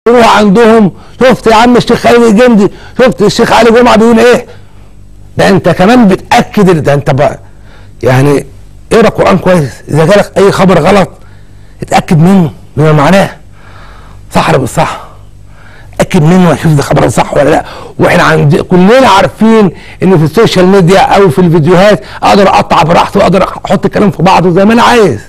روح عندهم شفت يا عم الشيخ خالد الجندي شفت الشيخ علي جمعه بيقول ايه ده انت كمان بتاكد ده انت بقى يعني اقرا القران كويس اذا جالك اي خبر غلط اتاكد منه بما معناه صح ولا مش صح اتاكد منه اشوف ده خبر صح ولا لا واحنا عند كلنا عارفين ان في السوشيال ميديا او في الفيديوهات اقدر اقطع براحتي واقدر احط الكلام في بعضه زي ما انا عايز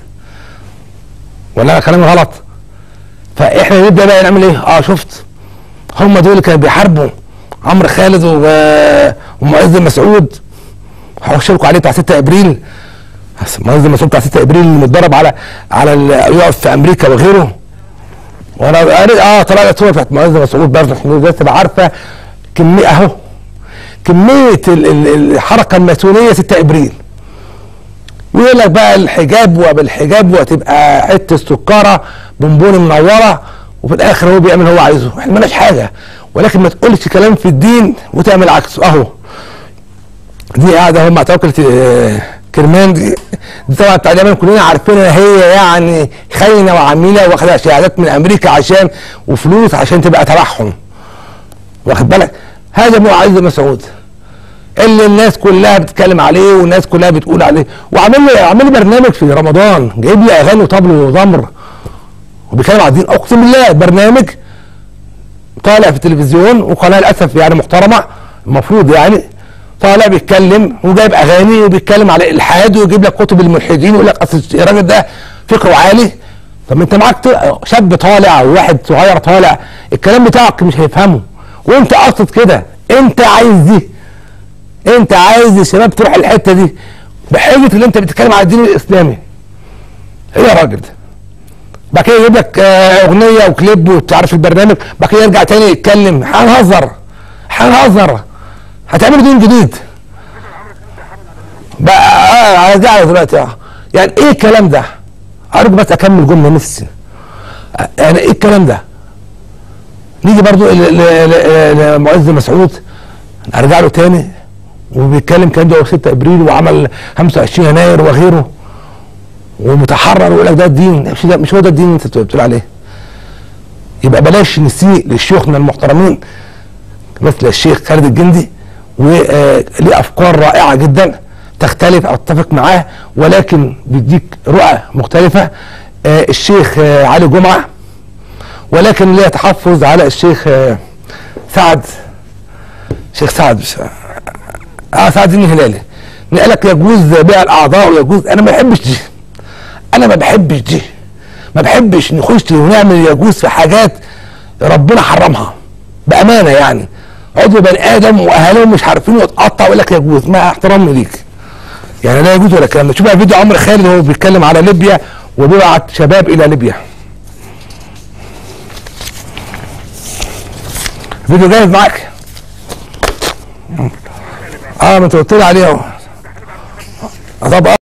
ولا انا كلامي غلط فاحنا نبدا بقى نعمل ايه اه شفت هم دول اللي كانوا بيحاربوا عمرو خالد و- ومعز مسعود هخش لكم عليه بتاع 6 ابريل بس معز مسعود بتاع 6 ابريل اللي متدرب على على ال- يقف في امريكا وغيره وانا قريت اه طلع الصوره بتاعت معز مسعود برضه عشان الناس تبقى عارفه كميه اهو كميه ال- ال- الحركه الماسونيه 6 ابريل ويقول لك بقى الحجاب وبالحجاب وتبقى حته سكره بونبوني منوره وفي الاخر هو بيعمل هو عايزه احنا مالناش حاجه ولكن ما تقولش كلام في الدين وتعمل عكسه اهو دي قاعده هم توكل كرمان دي, دي طبعا بتاع اليمن كلنا عارفينها هي يعني خاينه وعميله واخده شهادات من امريكا عشان وفلوس عشان تبقى تبعهم واخد بالك هذا ابن عز مسعود اللي الناس كلها بتتكلم عليه والناس كلها بتقول عليه وعامل لي عامل لي برنامج في رمضان جايب لي اغاني وطبل وزمر وبيتكلم على الدين اقسم بالله برنامج طالع في التلفزيون وقناه للاسف يعني محترمه المفروض يعني طالع بيتكلم وجايب اغاني وبيتكلم على الالحاد ويجيب لك كتب الملحدين ويقول لك اصل الراجل ده فكره عالي طب ما انت معاك ط- شاب طالع وواحد صغير طالع الكلام بتاعك مش هيفهمه وانت قاصد كده انت عايز دي انت عايز الشباب تروح الحته دي بحجه اللي انت بتتكلم على الدين الاسلامي ايه يا راجل ده بعد كده يجيب لك آه، اغنيه وكليب وتعرف البرنامج بعد كده يرجع تاني يتكلم هنهزر هنهزر هتعملوا دين جديد بقى اه هرجع دلوقتي اه يعني ايه الكلام ده؟ ارجو بس اكمل جمله نفسي آه، يعني ايه الكلام ده؟ نيجي برضو ل- ل- ل- لمعز مسعود ارجع له تاني وبيتكلم كان ده 6 ابريل وعمل 25 يناير وغيره ومتحرر ويقول لك ده الدين مش ده مش هو ده الدين اللي انت بتقول عليه يبقى بلاش نسيء لشيوخنا المحترمين مثل الشيخ خالد الجندي وليه افكار رائعه جدا تختلف او تتفق معاه ولكن بيديك رؤى مختلفه آه، الشيخ آه، علي جمعه ولكن ليه تحفظ على الشيخ آه، سعد شيخ سعد مش اه سعد الدين الهلالي قال لك يجوز بيع الاعضاء ويجوز انا ما بحبش دي انا ما بحبش دي ما بحبش نخش ونعمل يجوز في حاجات ربنا حرمها بامانه يعني عضو بني ادم واهاليهم مش عارفين وتقطع ويقول لك يجوز مع احترامي ليك يعني لا يجوز ولا الكلام ده شوف بقى فيديو عمرو خالد وهو بيتكلم على ليبيا وبيبعت شباب الى ليبيا فيديو جاهز معاك اه ما انت قلت لي عليه اهو آه، طب